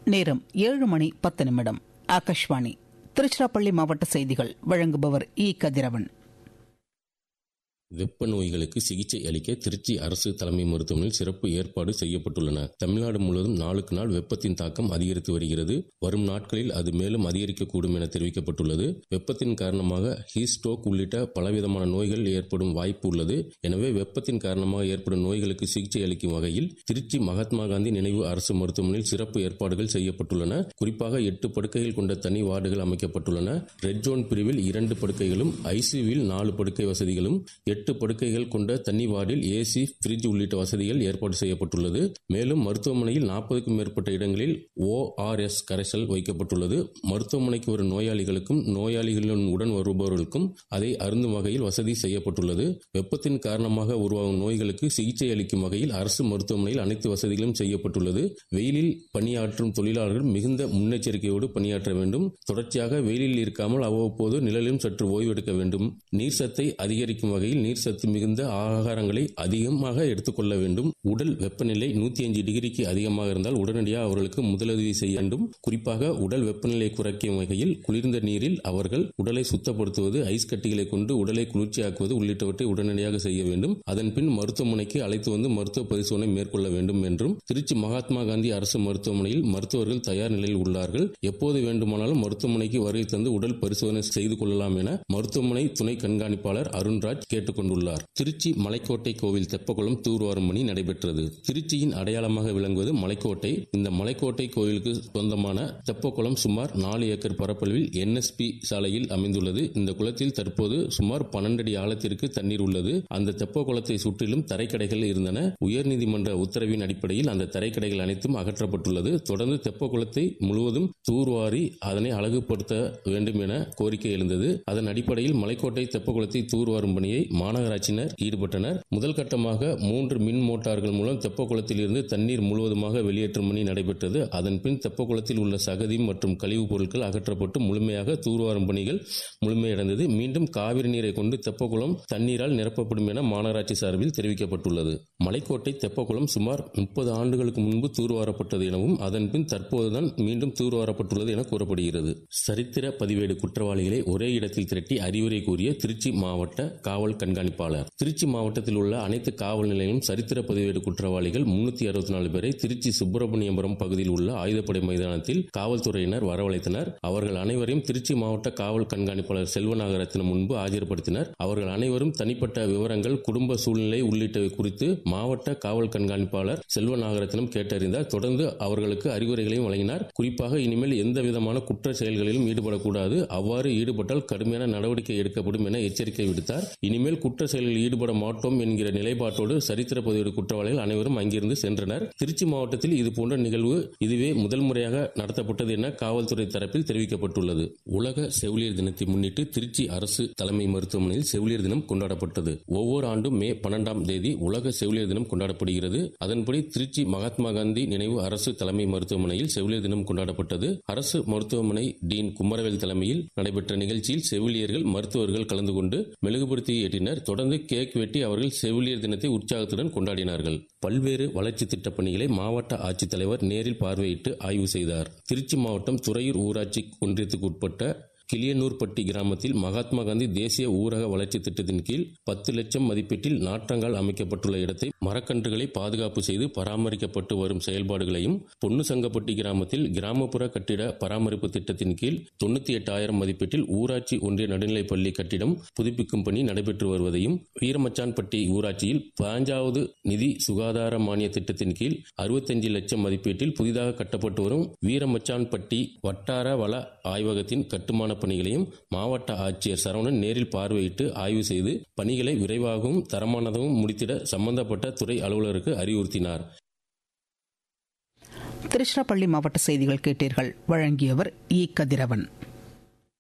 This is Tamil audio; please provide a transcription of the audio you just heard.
நேரம் ஏழு மணி பத்து நிமிடம் ஆகாஷ்வாணி திருச்சிராப்பள்ளி மாவட்ட செய்திகள் வழங்குபவர் இ கதிரவன் வெப்ப நோய்களுக்கு சிகிச்சை அளிக்க திருச்சி அரசு தலைமை மருத்துவமனையில் சிறப்பு ஏற்பாடு செய்யப்பட்டுள்ளன தமிழ்நாடு முழுவதும் நாளுக்கு நாள் வெப்பத்தின் தாக்கம் அதிகரித்து வருகிறது வரும் நாட்களில் அது மேலும் அதிகரிக்கக்கூடும் என தெரிவிக்கப்பட்டுள்ளது வெப்பத்தின் காரணமாக ஹீட் ஸ்ட்ரோக் உள்ளிட்ட பலவிதமான நோய்கள் ஏற்படும் வாய்ப்பு உள்ளது எனவே வெப்பத்தின் காரணமாக ஏற்படும் நோய்களுக்கு சிகிச்சை அளிக்கும் வகையில் திருச்சி மகாத்மா காந்தி நினைவு அரசு மருத்துவமனையில் சிறப்பு ஏற்பாடுகள் செய்யப்பட்டுள்ளன குறிப்பாக எட்டு படுக்கைகள் கொண்ட தனி வார்டுகள் அமைக்கப்பட்டுள்ளன ரெட் ஜோன் பிரிவில் இரண்டு படுக்கைகளும் ஐசியூவில் நாலு படுக்கை வசதிகளும் எட்டு படுக்கைகள் கொண்ட தனி வார்டில் ஏசி பிரிட்ஜ் உள்ளிட்ட வசதிகள் ஏற்பாடு செய்யப்பட்டுள்ளது மேலும் மருத்துவமனையில் நாற்பதுக்கும் மேற்பட்ட இடங்களில் ஓஆர்எஸ் கரைசல் வைக்கப்பட்டுள்ளது மருத்துவமனைக்கு வரும் நோயாளிகளுக்கும் நோயாளிகளுடன் உடன் வருபவர்களுக்கும் அதை அருந்தும் வகையில் வசதி செய்யப்பட்டுள்ளது வெப்பத்தின் காரணமாக உருவாகும் நோய்களுக்கு சிகிச்சை அளிக்கும் வகையில் அரசு மருத்துவமனையில் அனைத்து வசதிகளும் செய்யப்பட்டுள்ளது வெயிலில் பணியாற்றும் தொழிலாளர்கள் மிகுந்த முன்னெச்சரிக்கையோடு பணியாற்ற வேண்டும் தொடர்ச்சியாக வெயிலில் இருக்காமல் அவ்வப்போது நிழலிலும் சற்று ஓய்வெடுக்க வேண்டும் நீர் சத்தை அதிகரிக்கும் வகையில் நீர் சத்து மிகுந்த ஆகாரங்களை அதிகமாக எடுத்துக்கொள்ள வேண்டும் உடல் வெப்பநிலை நூத்தி அஞ்சு டிகிரிக்கு அதிகமாக இருந்தால் உடனடியாக அவர்களுக்கு முதலுதவி செய்ய வேண்டும் குறிப்பாக உடல் வெப்பநிலை குறைக்கும் வகையில் குளிர்ந்த நீரில் அவர்கள் உடலை சுத்தப்படுத்துவது ஐஸ் கட்டிகளை கொண்டு உடலை குளிர்ச்சியாக்குவது உள்ளிட்டவற்றை உடனடியாக செய்ய வேண்டும் அதன் பின் மருத்துவமனைக்கு அழைத்து வந்து மருத்துவ பரிசோதனை மேற்கொள்ள வேண்டும் என்றும் திருச்சி மகாத்மா காந்தி அரசு மருத்துவமனையில் மருத்துவர்கள் தயார் நிலையில் உள்ளார்கள் எப்போது வேண்டுமானாலும் மருத்துவமனைக்கு வருகை தந்து உடல் பரிசோதனை செய்து கொள்ளலாம் என மருத்துவமனை துணை கண்காணிப்பாளர் அருண்ராஜ் கேட்டுக்கொண்டுள்ளார் திருச்சி மலைக்கோட்டை கோவில் தெப்பக்குளம் தூர்வாரும் பணி நடைபெற்றது திருச்சியின் அடையாளமாக விளங்குவது மலைக்கோட்டை இந்த மலைக்கோட்டை கோயிலுக்கு சொந்தமான தெப்பக்குளம் சுமார் நாலு ஏக்கர் பரப்பளவில் என்எஸ்பி சாலையில் அமைந்துள்ளது இந்த குளத்தில் தற்போது சுமார் பன்னெண்டு அடி ஆழத்திற்கு தண்ணீர் உள்ளது அந்த தெப்ப குளத்தை சுற்றிலும் தரைக்கடைகள் இருந்தன உயர்நீதிமன்ற உத்தரவின் அடிப்படையில் அந்த தரைக்கடைகள் அனைத்தும் அகற்றப்பட்டுள்ளது தொடர்ந்து தெப்ப குளத்தை முழுவதும் தூர்வாரி அதனை அழகுபடுத்த வேண்டும் என கோரிக்கை எழுந்தது அதன் அடிப்படையில் மலைக்கோட்டை தெப்ப குளத்தை தூர்வாரும் பணியை மாநகராட்சியினர் ஈடுபட்டனர் முதல் கட்டமாக மூன்று மின் மோட்டார்கள் மூலம் தெப்ப குளத்தில் இருந்து தண்ணீர் முழுவதுமாக வெளியேற்றும் பணி நடைபெற்றது அதன் பின் தெப்ப குளத்தில் உள்ள சகதி மற்றும் கழிவுப் பொருட்கள் அகற்றப்பட்டு முழுமையாக தூர்வாரும் பணிகள் முழுமையடைந்தது மீண்டும் காவிரி நீரை கொண்டு தெப்பக்குளம் தண்ணீரால் நிரப்பப்படும் என மாநகராட்சி சார்பில் தெரிவிக்கப்பட்டுள்ளது மலைக்கோட்டை தெப்பக்குளம் சுமார் முப்பது ஆண்டுகளுக்கு முன்பு தூர்வாரப்பட்டது எனவும் அதன் பின் தற்போதுதான் மீண்டும் தூர்வாரப்பட்டுள்ளது என கூறப்படுகிறது சரித்திர பதிவேடு குற்றவாளிகளை ஒரே இடத்தில் திரட்டி அறிவுரை கூறிய திருச்சி மாவட்ட காவல் கண்காணிப்பாளர் திருச்சி மாவட்டத்தில் உள்ள அனைத்து காவல் நிலையங்களும் சரித்திர பதிவேடு குற்றவாளிகள் முன்னூத்தி அறுபத்தி நாலு பேரை திருச்சி சுப்பிரமணியபுரம் பகுதியில் உள்ள ஆயுதப்படை மைதானத்தில் காவல்துறையினர் வரவழைத்தனர் அவர்கள் அனைவரையும் திருச்சி மாவட்ட காவல் கண்காணிப்பாளர் செல்வநாகரத்தினம் முன்பு ஆஜர்படுத்தினர் அவர்கள் அனைவரும் தனிப்பட்ட விவரங்கள் குடும்ப சூழ்நிலை உள்ளிட்டவை குறித்து மாவட்ட காவல் கண்காணிப்பாளர் செல்வநாகரத்தினம் கேட்டறிந்தார் தொடர்ந்து அவர்களுக்கு அறிவுரைகளையும் வழங்கினார் குறிப்பாக இனிமேல் எந்த விதமான குற்ற செயல்களிலும் ஈடுபடக்கூடாது அவ்வாறு ஈடுபட்டால் கடுமையான நடவடிக்கை எடுக்கப்படும் என எச்சரிக்கை விடுத்தார் இனிமேல் குற்ற செயல்களில் ஈடுபட மாட்டோம் என்கிற நிலைப்பாட்டோடு சரித்திர பதிவேடு குற்றவாளிகள் அனைவரும் அங்கிருந்து சென்றனர் திருச்சி மாவட்டத்தில் இதுபோன்ற நிகழ்வு இதுவே முதல் முறையாக நடத்தப்பட்டது என காவல்துறை தரப்பில் தெரிவிக்கப்பட்டுள்ளது உலக செவிலியர் தினத்தை முன்னிட்டு திருச்சி அரசு தலைமை மருத்துவமனையில் செவிலியர் தினம் கொண்டாடப்பட்டது ஒவ்வொரு ஆண்டும் மே பன்னெண்டாம் தேதி உலக செவிலியர் தினம் கொண்டாடப்படுகிறது அதன்படி திருச்சி மகாத்மா காந்தி நினைவு அரசு தலைமை மருத்துவமனையில் செவிலியர் தினம் கொண்டாடப்பட்டது அரசு மருத்துவமனை டீன் குமரவேல் தலைமையில் நடைபெற்ற நிகழ்ச்சியில் செவிலியர்கள் மருத்துவர்கள் கலந்து கொண்டு மெழுகுபடுத்தி ஏற்றினர் தொடர்ந்து கேக் வெட்டி அவர்கள் செவிலியர் தினத்தை உற்சாகத்துடன் கொண்டாடினார்கள் பல்வேறு வளர்ச்சி திட்டப் பணிகளை மாவட்ட ஆட்சித்தலைவர் நேரில் பார்வையிட்டு ஆய்வு செய்தார் திருச்சி மாவட்டம் துறையூர் ஊராட்சி ஒன்றியத்துக்கு உட்பட்ட கிளியனூர்பட்டி கிராமத்தில் மகாத்மா காந்தி தேசிய ஊரக வளர்ச்சி திட்டத்தின் கீழ் பத்து லட்சம் மதிப்பீட்டில் நாற்றங்கால் அமைக்கப்பட்டுள்ள இடத்தை மரக்கன்றுகளை பாதுகாப்பு செய்து பராமரிக்கப்பட்டு வரும் செயல்பாடுகளையும் பொன்னுசங்கப்பட்டி கிராமத்தில் கிராமப்புற கட்டிட பராமரிப்பு திட்டத்தின் கீழ் தொண்ணூத்தி எட்டாயிரம் மதிப்பீட்டில் ஊராட்சி ஒன்றிய நடுநிலைப்பள்ளி கட்டிடம் புதுப்பிக்கும் பணி நடைபெற்று வருவதையும் வீரமச்சான்பட்டி ஊராட்சியில் பாஞ்சாவது நிதி சுகாதார மானிய திட்டத்தின் கீழ் அறுபத்தஞ்சு லட்சம் மதிப்பீட்டில் புதிதாக கட்டப்பட்டு வரும் வீரமச்சான்பட்டி வட்டார வள ஆய்வகத்தின் கட்டுமான பணிகளையும் மாவட்ட ஆட்சியர் சரவணன் நேரில் பார்வையிட்டு ஆய்வு செய்து பணிகளை விரைவாகவும் தரமானதாகவும் முடித்திட சம்பந்தப்பட்ட துறை அலுவலருக்கு அறிவுறுத்தினார் திருச்சிராப்பள்ளி மாவட்ட செய்திகள் கேட்டீர்கள் வழங்கியவர் இ கதிரவன்